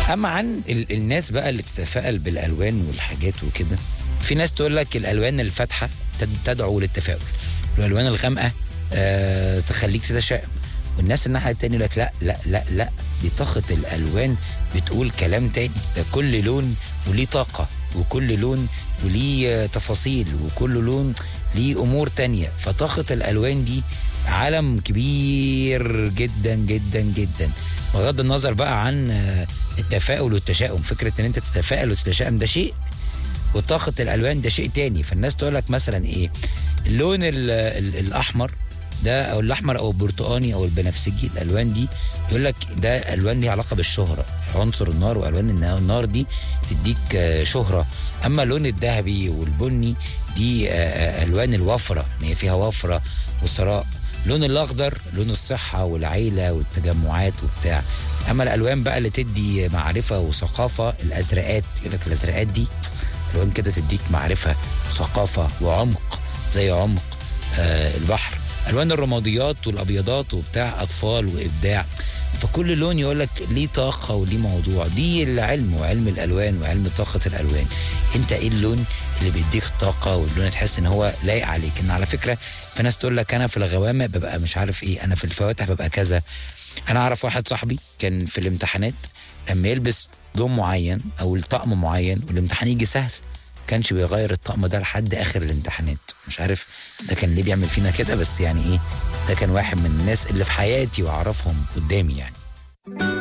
اما عن ال- الناس بقى اللي تتفائل بالالوان والحاجات وكده في ناس تقول لك الالوان الفاتحه تد- تدعو للتفاؤل والالوان الغامقه آه تخليك تتشائم والناس الناحيه التانية يقول لك لا لا لا لا دي طاقه الالوان بتقول كلام تاني ده كل لون وليه طاقه وكل لون وليه آه، تفاصيل وكل لون ليه امور تانية فطاقه الالوان دي عالم كبير جدا جدا جدا بغض النظر بقى عن آه، التفاؤل والتشاؤم فكره ان انت تتفائل وتتشائم ده شيء وطاقه الالوان ده شيء تاني فالناس تقول لك مثلا ايه اللون ال ال الاحمر ده او الاحمر او البرتقاني او البنفسجي الالوان دي يقول لك ده الوان ليها علاقه بالشهره عنصر النار والوان النا- النار دي تديك آه، شهره اما اللون الذهبي والبني دي آه، آه، الوان الوفره ان هي فيها وفره وثراء اللون الاخضر لون الصحه والعيله والتجمعات وبتاع اما الالوان بقى اللي تدي معرفه وثقافه الازرقات يقول لك الازرقات دي الوان كده تديك معرفه وثقافه وعمق زي عمق آه البحر الوان الرماديات والابيضات وبتاع اطفال وابداع فكل لون يقول لك ليه طاقه وليه موضوع دي العلم وعلم الالوان وعلم طاقه الالوان انت ايه اللون اللي بيديك طاقه واللون تحس ان هو لايق عليك ان على فكره في ناس تقول لك انا في الغوامق ببقى مش عارف ايه انا في الفواتح ببقى كذا انا اعرف واحد صاحبي كان في الامتحانات لما يلبس لون معين او الطقم معين والامتحان يجي سهل كانش بيغير الطقم ده لحد اخر الامتحانات مش عارف ده كان ليه بيعمل فينا كده بس يعني ايه ده كان واحد من الناس اللي في حياتي واعرفهم قدامي يعني